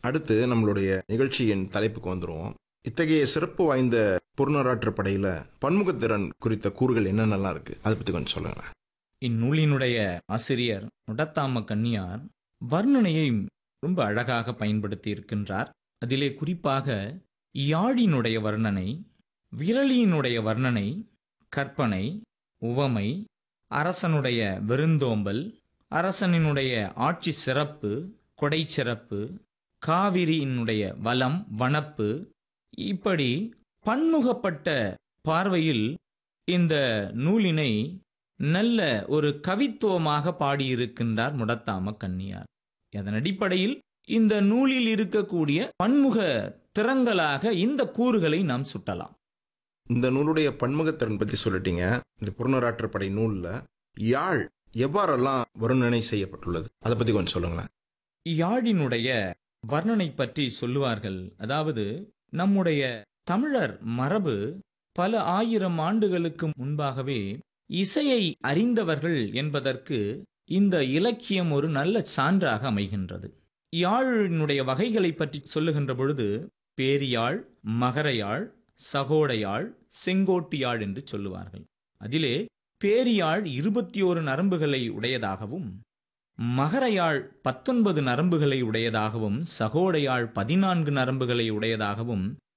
அடுத்து நம்மளுடைய நிகழ்ச்சியின் தலைப்புக்கு வந்துருவோம் இத்தகைய சிறப்பு வாய்ந்த புறநராற்று படையில பன்முகத்திறன் குறித்த கூறுகள் என்னென்னலாம் இருக்கு அதை பத்தி கொஞ்சம் சொல்லுங்க இந்நூலினுடைய ஆசிரியர் முடத்தாம கன்னியார் வர்ணனையை ரொம்ப அழகாக பயன்படுத்தி இருக்கின்றார் அதிலே குறிப்பாக யாழினுடைய வர்ணனை விரலியினுடைய வர்ணனை கற்பனை உவமை அரசனுடைய விருந்தோம்பல் அரசனினுடைய ஆட்சி சிறப்பு கொடை சிறப்பு காவிரியினுடைய வளம் வனப்பு இப்படி பன்முகப்பட்ட பார்வையில் இந்த நூலினை நல்ல ஒரு கவித்துவமாக பாடியிருக்கின்றார் முடத்தாம கன்னியார் அதன் அடிப்படையில் இந்த நூலில் இருக்கக்கூடிய பன்முக திறங்களாக இந்த கூறுகளை நாம் சுட்டலாம் இந்த நூலுடைய பன்முகத்திறன் பத்தி சொல்லிட்டீங்க இந்த புறநராற்று படை நூல்ல யாழ் எவ்வாறெல்லாம் வர்ணனை செய்யப்பட்டுள்ளது அதை பத்தி கொஞ்சம் சொல்லுங்களேன் யாழினுடைய வர்ணனை பற்றி சொல்லுவார்கள் அதாவது நம்முடைய தமிழர் மரபு பல ஆயிரம் ஆண்டுகளுக்கு முன்பாகவே இசையை அறிந்தவர்கள் என்பதற்கு இந்த இலக்கியம் ஒரு நல்ல சான்றாக அமைகின்றது யாழினுடைய வகைகளை பற்றி சொல்லுகின்ற பொழுது பேரியாழ் மகரயாழ் சகோடையாழ் செங்கோட்டியாழ் என்று சொல்லுவார்கள் அதிலே பேரியாழ் இருபத்தி ஓரு நரம்புகளை உடையதாகவும் மகரயாழ் பத்தொன்பது நரம்புகளை உடையதாகவும் சகோடையாழ் பதினான்கு நரம்புகளை உடையதாகவும்